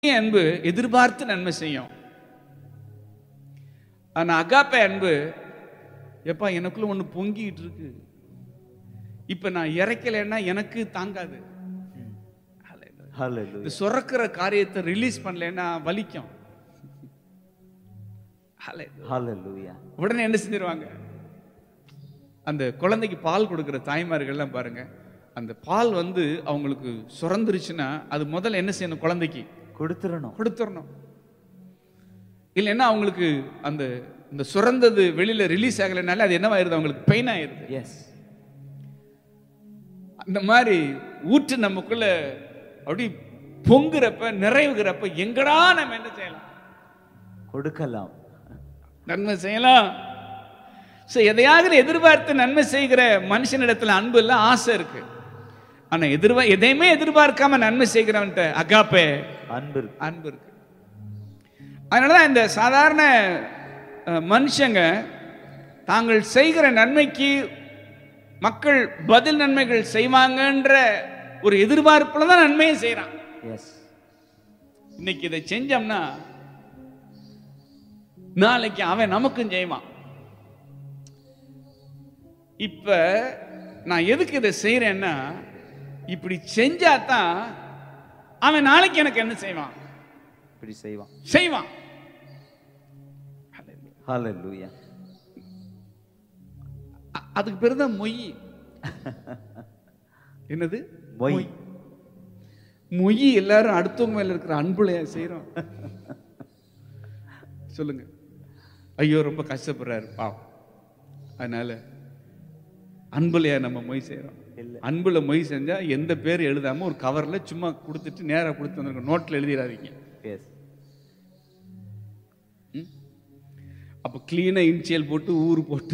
அன்பு எதிர்பார்த்து நன்மை செய்யும் ஆனா அகாப்பே அன்பு எப்பா எனக்குள்ள ஒண்ணு பொங்கிட்டு இருக்கு இப்ப நான் இறைக்கலைன்னா எனக்கு தாங்காது Hallelujah. இந்த சுரக்கிற காரியத்தை ரிலீஸ் பண்ணலைன்னா வலிக்கும் Hallelujah. Hallelujah. உடனே என்ன செஞ்சிருவாங்க அந்த குழந்தைக்கு பால் கொடுக்கிற தாய்மார்கள்லாம் பாருங்க அந்த பால் வந்து அவங்களுக்கு சுரந்துருச்சுன்னா அது முதல்ல என்ன செய்யணும் குழந்தைக்கு கொடுத்துடணும் கொடுத்துடணும் இல்லைன்னா அவங்களுக்கு அந்த இந்த சுரந்தது வெளியில ரிலீஸ் ஆகலைனால அது என்னவாயிருது அவங்களுக்கு பெயின் ஆயிருது எஸ் அந்த மாதிரி ஊற்று நமக்குள்ள அப்படி பொங்குறப்ப நிறைவுகிறப்ப எங்கடா நம்ம என்ன செய்யலாம் கொடுக்கலாம் நன்மை செய்யலாம் ஸோ எதையாவது எதிர்பார்த்து நன்மை செய்கிற மனுஷனிடத்துல அன்பு இல்ல ஆசை இருக்கு ஆனா எதிர்பா எதையுமே எதிர்பார்க்காம நன்மை செய்கிறவன்ட்ட அகாப்பே அன்பு இருக்கு. அன்பு இருக்கு அதனாலதான் இந்த சாதாரண அஹ், மனுஷங்க தாங்கள் செய்கிற நன்மைக்கு மக்கள் பதில் நன்மைகள் செய்வாங்கன்ற ஒரு எதிர்பார்ப்புல தான் நன்மையை செய்றான் எஸ் இன்னைக்கு இதை செஞ்சோம்னா நாளைக்கு அவன் நமக்கும் செய்வான் இப்ப நான் எதுக்கு இதை செய்யறேன்னா இப்படி செஞ்சாதான் அவன் நாளைக்கு எனக்கு என்ன செய்வான் இப்படி செய்வான் செய்வான் Hallelujah. அ- அதுக்கு பேரு தான் மொய் என்னது மொய் மொய் எல்லாரும் அடுத்தவங்க மேல இருக்கிற அன்புல செய்யறோம் சொல்லுங்க ஐயோ ரொம்ப கஷ்டப்படுறாரு பாவம் அதனால அன்புலையா நம்ம மொய் செய்யறோம் இல்ல. அன்புல மொய் செஞ்சா எந்த பேர் எழுதாம ஒரு கவர்ல சும்மா கொடுத்துட்டு நேரா கொடுத்து வந்துருங்க நோட்ல எழுதிடாதீங்க எஸ் அப்ப கிளீனா இன்சியல் போட்டு ஊர் போட்டு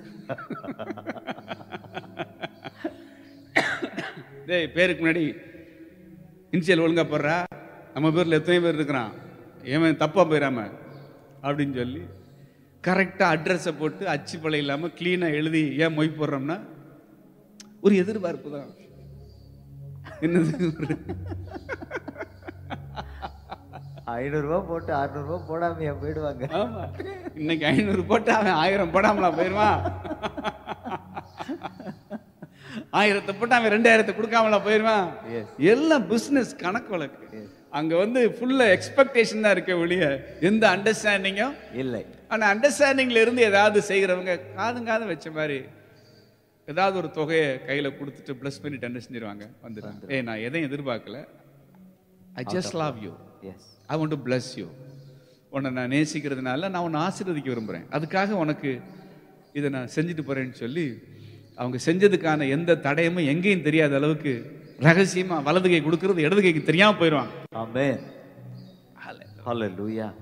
டேய் பேருக்கு முன்னாடி இன்சியல் ஒழுங்கா போடுறா நம்ம பேர்ல எத்தனை பேர் இருக்கிறான் ஏன் தப்பா போயிடாம அப்படின்னு சொல்லி கரெக்டா அட்ரஸை போட்டு அச்சு பழை இல்லாம கிளீனா எழுதி ஏன் மொய் போடுறோம்னா ஒரு எதிர்பார்ப்பு தான் என்னது ஒரு ஐநூறு ரூபாய் போட்டு அறுநூறு ரூபாய் போடாமையா போயிடுவாங்க ஆமா இன்னைக்கு ஐநூறு போட்டு அவன் ஆயிரம் போடாமலா போயிருவான் ஆயிரத்தை போட்டு அவன் ரெண்டாயிரத்தை கொடுக்காமலா போயிருவான் Yes. எல்லாம் பிசினஸ் கணக்கு வழக்கு அங்க வந்து ஃபுல்லா எக்ஸ்பெக்டேஷன் தான் இருக்க ஒழிய எந்த அண்டர்ஸ்டாண்டிங்கும் இல்லை ஆனா அண்டர்ஸ்டாண்டிங்ல இருந்து ஏதாவது செய்கிறவங்க காதும் காதும் வச்ச மாதிரி ஏதாவது ஒரு தொகையை கையில கொடுத்துட்டு ப்ளஸ் பண்ணிட்டு என்ன செஞ்சிருவாங்க வந்துடுறாங்க ஏய் நான் எதையும் எதிர்பார்க்கல I just love you yes I want to bless you உன்னை நான் நேசிக்கிறதுனால நான் உன்னை ஆசீர்வதிக்க விரும்புகிறேன் அதுக்காக உனக்கு இதை நான் செஞ்சுட்டு போறேன்னு சொல்லி அவங்க செஞ்சதுக்கான எந்த தடயமும் எங்கேயும் தெரியாத அளவுக்கு ரகசியமா வலது கை கொடுக்கறது இடது கைக்கு தெரியாம போயிடுவாங்க ஆமென் ஹalleluya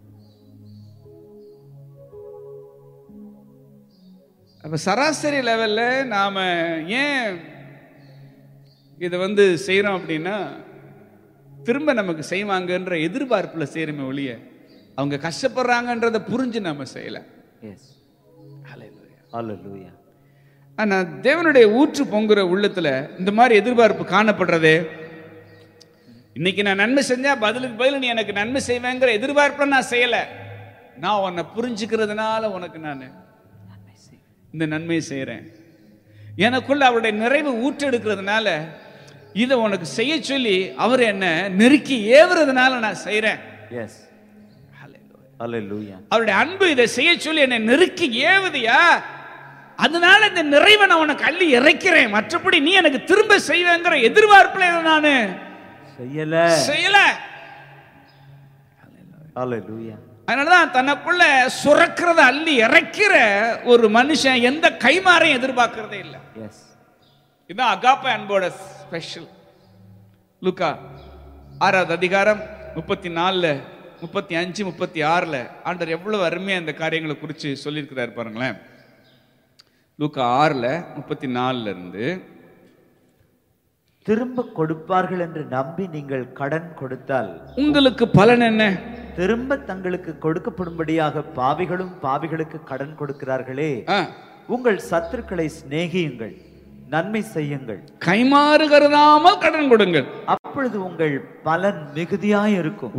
அப்ப சராசரி லெவல்ல நாம ஏன் இதை வந்து செய்றோம் அப்படின்னா திரும்ப நமக்கு செய்வாங்கன்ற எதிர்பார்ப்புல செய்யறோமே ஒழிய அவங்க கஷ்டப்படுறாங்கன்றதை புரிஞ்சு நம்ம செய்யல எஸ் ஹalleluya ஆனா தேவனுடைய ஊற்று பொங்குற உள்ளத்துல இந்த மாதிரி எதிர்பார்ப்பு காணப்படுறதே இன்னைக்கு நான் நன்மை செஞ்சா பதிலுக்கு பதில் நீ எனக்கு நன்மை செய்வேங்கிற எதிர்பார்ப்புல நான் செய்யல நான் உன்னை புரிஞ்சுக்கிறதுனால உனக்கு நான் இந்த நன்மையை செய்றேன் எனக்குள்ள அவருடைய நிறைவு ஊற்றெடுக்கிறதுனால இதை உனக்கு செய்ய சொல்லி அவர் என்ன நெருக்கி ஏவுறதுனால நான் செய்றேன் எஸ் ஹalleluya அவருடைய அன்பு இதை செய்ய சொல்லி என்னை நெருக்கி ஏவுதியா அதனால இந்த நிறைவை நான் உனக்கு அள்ளி இறைக்கிறேன் மற்றபடி நீ எனக்கு திரும்ப செய்வேங்கிற எதிர்பார்ப்புல இதை நான் செய்யல செய்யல ஹalleluya அதனாலதான் தனக்குள்ள சுரக்கிறத அள்ளி இறைக்கிற ஒரு மனுஷன் எந்த கைமாறையும் எதிர்பார்க்கறதே இல்லை எஸ் இதுதான் அகாப்ப அன்போட ஸ்பெஷல் லுக்கா ஆறாவது அதிகாரம் முப்பத்தி நாலுல முப்பத்தி அஞ்சு முப்பத்தி ஆறுல ஆண்டவர் எவ்வளவு அருமையா இந்த காரியங்களை குறித்து சொல்லியிருக்கிறார் பாருங்களேன் லூக்கா ஆறுல முப்பத்தி நாலுல இருந்து திரும்ப கொடுப்பார்கள் என்று நம்பி நீங்கள் கடன் கொடுத்தால் உங்களுக்கு பலன் என்ன திரும்ப தங்களுக்கு கொடுக்கப்படும்படியாக பாவிகளும் பாவிகளுக்கு கடன் கொடுக்கிறார்களே ஆ, உங்கள் சத்துருக்களை சிநேகியுங்கள் நன்மை செய்யுங்கள் கைமாறு கருதாமல் கடன் கொடுங்கள் அப்பொழுது உங்கள் பலன் மிகுதியாய் இருக்கும்